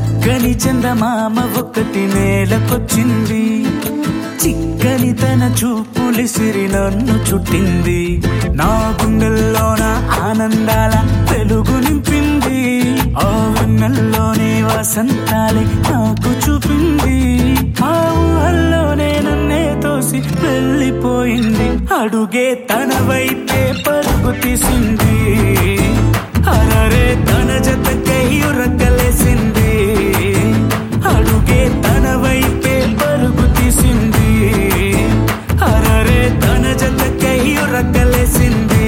చక్కని చందమామ ఒకటి నేలకొచ్చింది చిక్కని తన చూపులిసిరి నన్ను చుట్టింది నా గుండెల్లోన ఆనందాల వెలుగు నింపింది ఆ వెన్నెల్లోనే వసంతాలే నాకు చూపింది ఆ ఊహల్లోనే నన్నే తోసి వెళ్ళిపోయింది అడుగే తన వైపే పరుగు తీసింది అరరే తన జతకై ఉరకలేసింది అడుగే తన వైపే పరుగు తీసింది అరరే తన జతకై ఉరకలేసింది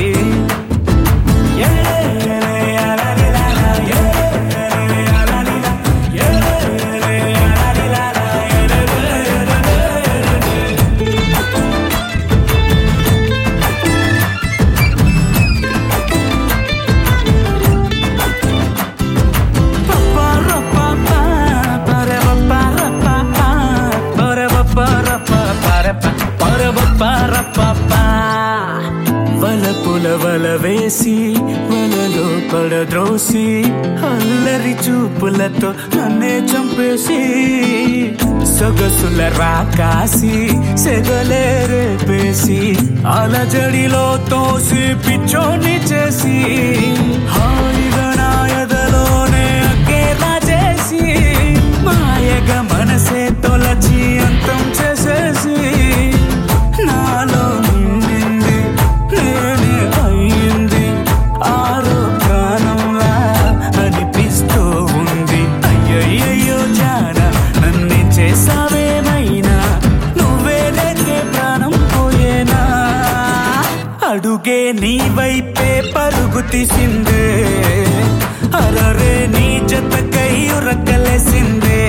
వలపుల వల వేసి వలలో పడద్రోసి అల్లరి చూపులతో నన్నే చంపేసి సొగసుల రాకాసి సెగలే రేపేసి అలజడిలో తోసి పిచ్చోని చేసి హాయిగా నాయదలోనే అక్కేలా చేసి మాయగా మనసే తొలచి అంతం చేసేసి నాలో నిండింది నేనే అయ్యింది ఆరో ప్రాణంలా అనిపిస్తూ ఉంది అయ్యయ్యో జాన నన్ను చేసావేమైనా నువ్వే లేకే ప్రాణం పోయేనా అడుగే నీ వైపే పరుగు తీసిందే అరరే నీ జతకై ఉరకలేసిందే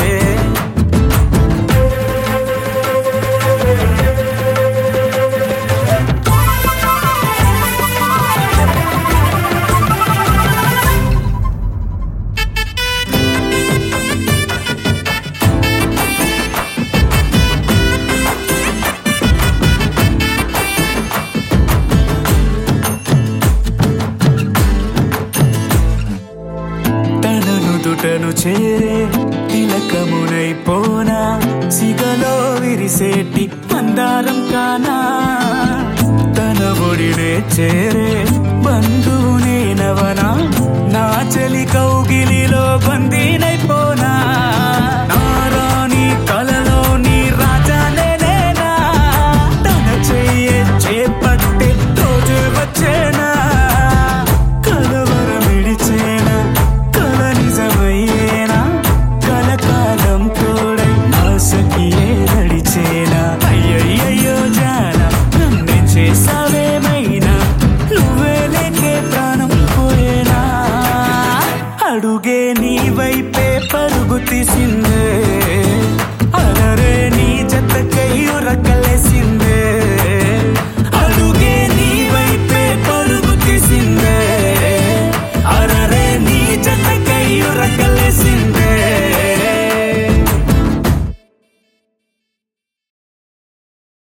తనను దుటను చేరే తిలకమునైపోనా సిగలో విరిసేటి మందారం కానా తన ఒడినే చేరే బంధువునే నవనా నా చెలి కౌగిలిలో